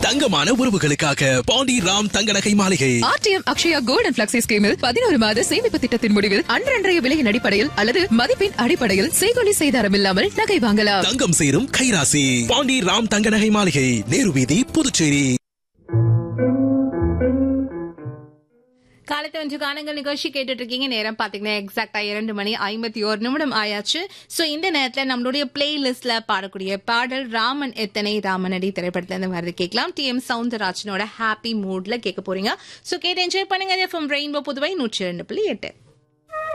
தங்கமான உறவுகளுக்காக பாண்டி ராம் தங்க நகை மாளிகை RTM Akshaya gold and flexi ஸ்கீமில் பதினோரு மாத சேமிப்பு திட்டத்தின் முடிவில் அன்றன்றைய விலையின் அடிப்படையில் அல்லது மதிப்பின் அடிப்படையில் செய்கொலி செய்தாரம் இல்லாமல் நகை வாங்கலாம் தங்கம் சேரும் கைராசி பாண்டி ராம் தங்க நகை மாளிகை நேரு வீதி புதுச்சேரி காலத்தை ஒன்று காணுங்கள் நிகழ்ச்சி கேட்டுட்டு இருக்கீங்க நேரம் பாத்தீங்கன்னா எக்ஸாக்டா இரண்டு மணி ஐம்பத்தி ஒரு நிமிடம் ஆயாச்சு சோ இந்த நேரத்துல நம்மளுடைய பிளேலிஸ்ட்ல பாடக்கூடிய பாடல் ராமன் எத்தனை ராமனடி திரைப்படத்துல இருந்து வருது கேட்கலாம் டி எம் சவுந்தரராஜனோட ஹாப்பி மூட்ல கேட்க போறீங்க சோ கேட்டு என்ஜாய் பண்ணுங்க ஃப்ரம் ரெயின்போ புதுவை நூற்றி ரெண்டு புள்ளி எட்டு